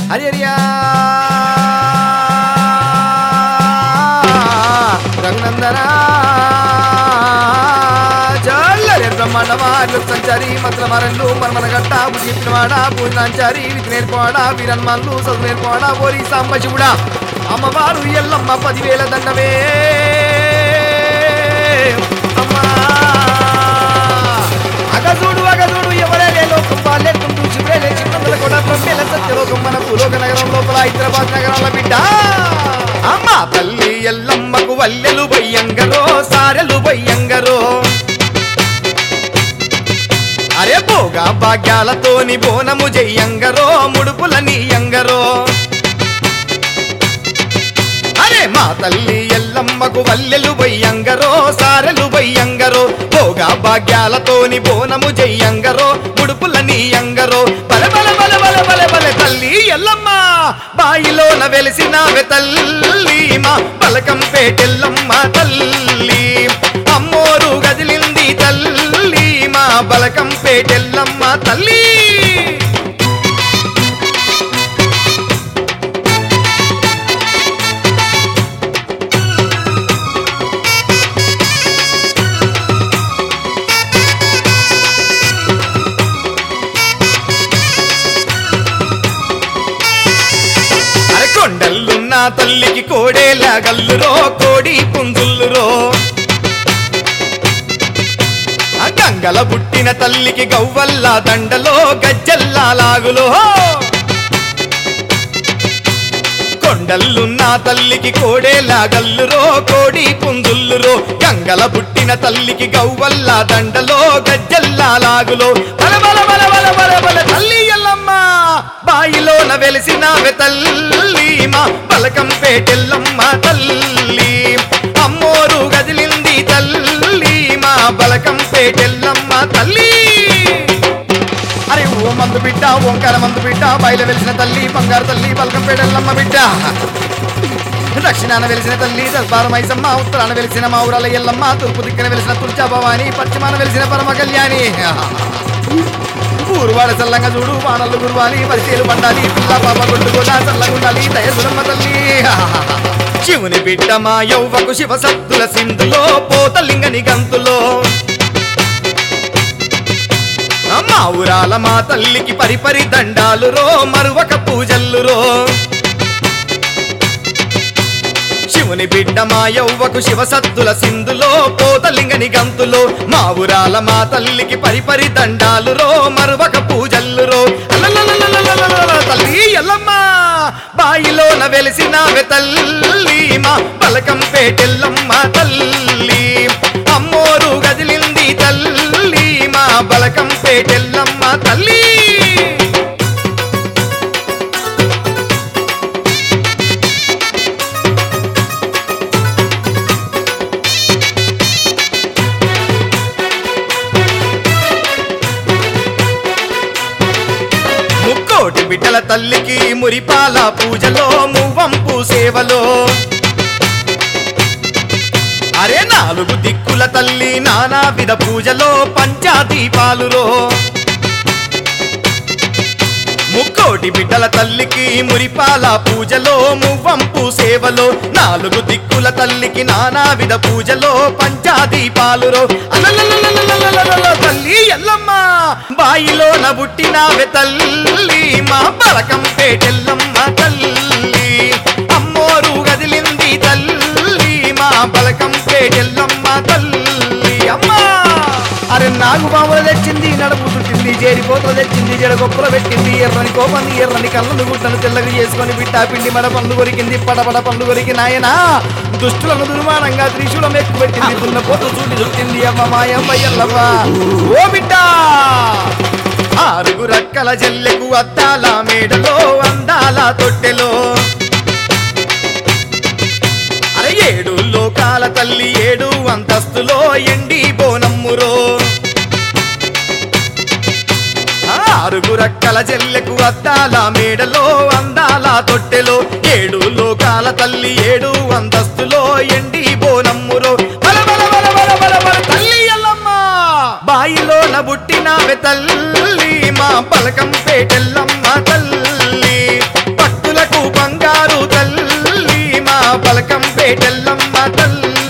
హరి హరియా రఘునందన జల్లరే బ్రహ్మాండవారు సంచారి మంత్ర మరళ్ళు మర్మన గట్ట బుద్ధి చెప్పినవాడ పూజనాంచారి విధి నేర్పవాడ వీరన్మాన్లు చదువు నేర్పవాడ ఓరి సాంబశివుడా అమ్మవారు ఎల్లమ్మ పదివేల దండమే అమ్మా అగజూడు అగజూడు ఎవరే లోకం వాళ్ళే తుంటూ చివరే చిన్నల కూడా బ్రహ్మేల సత్యలోకం మన భూలోక నగరం లోపల హైదరాబాద్ నగరాల బిడ్డ అమ్మ తల్లి ఎల్లమ్మకు వల్లెలు బయ్యంగరో సారెలు బయ్యంగరో అరే భోగా భాగ్యాలతోని బోనము జయ్యంగరో ముడుపుల నీయంగరో అరే మా తల్లి ఎల్లమ్మకు వల్లెలు బయ్యంగరో సారెలు బయ్యంగరో భోగా భాగ్యాలతోని బోనము జయ్యంగరో ముడుపుల నీయంగరో బల బల బల బల బల బల తల్లి ఎల్లమ్మ బాయిలోన వెలిసినావె తల్లి మా పలకం పేటెల్లమ్మ తల్లి అమ్మోరు గదిలింది తల్లి మా బలకం పేటెల్లమ్మ తల్లి అరే కొండల్లున్న తల్లికి కోడేల గల్లురో కోడి పుంజుల్లురో ఆ గంగల పుట్టిన తల్లికి గవ్వల్ల దండలో గజ్జల్లా లాగులో కొండల్లున్న తల్లికి కోడేల గల్లురో కోడి పుంజుల్లురో గంగల పుట్టిన తల్లికి గవ్వల్ల దండలో గజ్జల్లా లాగులో బల బల బల బల బల బల తల్లి ఎల్లమ్మ బాయిలోన వెలిసినావె తల్లి మా పలకం పేటెల్లమ్మ తల్లి అమ్మోరు గదిలింది తల్లి మా బలకం పేటెల్లమ్మ తల్లి అరే ఓ మందు బిడ్డ ఓంకార మందు బిడ్డ బయలు వెలిసిన తల్లి బంగారు తల్లి బలకం పేటెల్లమ్మ బిడ్డ దక్షిణాన వెలిసిన తల్లి దర్బారు మైసమ్మ ఉత్తరాన వెలిసిన మా ఊరాల ఎల్లమ్మ తూర్పు దిక్కున వెలిసిన తుల్చా భవాని పశ్చిమాన వెలిసిన పరమ కళ్యాణి ఊరువాడ చల్లంగా చూడు వానలు గురువాలి పరిచయలు పండాలి పిల్ల పాప గుండుకోదా చల్లగుండాలి దయసురమ్మ తల్లి శివుని బిడ్డ మా యౌవకు శివ సత్తుల సింధులో పోతలింగని గంతులో మా ఊరాల మా తల్లికి పరిపరి దండాలు రో మరువక పూజల్లు రో శివుని బిడ్డ మా యౌవకు శివ సత్తుల సింధులో పోతలింగని గంతులో మా ఊరాల మా తల్లికి పరిపరి దండాలు రో మరువక పూజల్లు రో అలలలలలలలలల తల్లి ఎల్లమ్మ బాయిలోన వెలిసినావె తల్లి మా పలకం పేటెల్లమ్మ తల్లి అమ్మోరు గదిలింది తల్లి మా బలకం పేటెల్లమ్మ తల్లి ముక్కోటి బిడ్డల తల్లికి మురిపాల పూజలో మువ్వంపు సేవలో అరే నాలుగు దిక్కుల తల్లి నానా విధ పూజలో పంచాదీపాలులో ముక్కోటి బిడ్డల తల్లికి మురిపాల పూజలో మువ్వంపు సేవలో నాలుగు దిక్కుల తల్లికి నానా విధ పూజలో పంచాదీపాలురో అలలలలలలలలల తల్లి ఎల్లమ్మ బాయిలో నబుట్టినావె తల్లి మా బలకం పేటెల్లమ్మ తల్లి అమ్మోరు గదిలింది తల్లి మా బలకం పేటెల్లమ్మ తల్లి అమ్మా అరే నాగు బాములు తెచ్చింది నడుపు చుట్టింది జేరిపోతలు తెచ్చింది జడగొప్పలు పెట్టింది ఎర్రని కోపంది ఎర్రని కళ్ళను గుట్టను తెల్లగా చేసుకొని బిడ్డ పిండి మడ పండ్లు కొరికింది పడపడ పండ్లు కొరికి నాయనా దుష్టులను దుర్మానంగా త్రిశూలం ఎక్కువ పెట్టింది దున్న పోత చూటి చుట్టింది అమ్మ మాయమ్మ ఎల్లమ్మ ఓ బిడ్డ ఆరుగు రక్కల జల్లెకు అద్దాల మేడలో అందాల తొట్టెలో అరే ఏడు లోకాల తల్లి ఏడు అంతస్తులో ఎండి బోనమ్మురో ఆరుగు రక్కల జల్లెకు అద్దాల మేడలో అందాల తొట్టెలో ఏడు లోకాల తల్లి ఏడు అంతస్తులో ఎండి బోనమ్మురో బల బల బల బల బల బల తల్లి ఎల్లమ్మ బాయిలోన పుట్టినావె తల్లి మా పలకం పేటెల్లమ్మ తల్లి బలకంపేటెల్లమ్మ తల్లి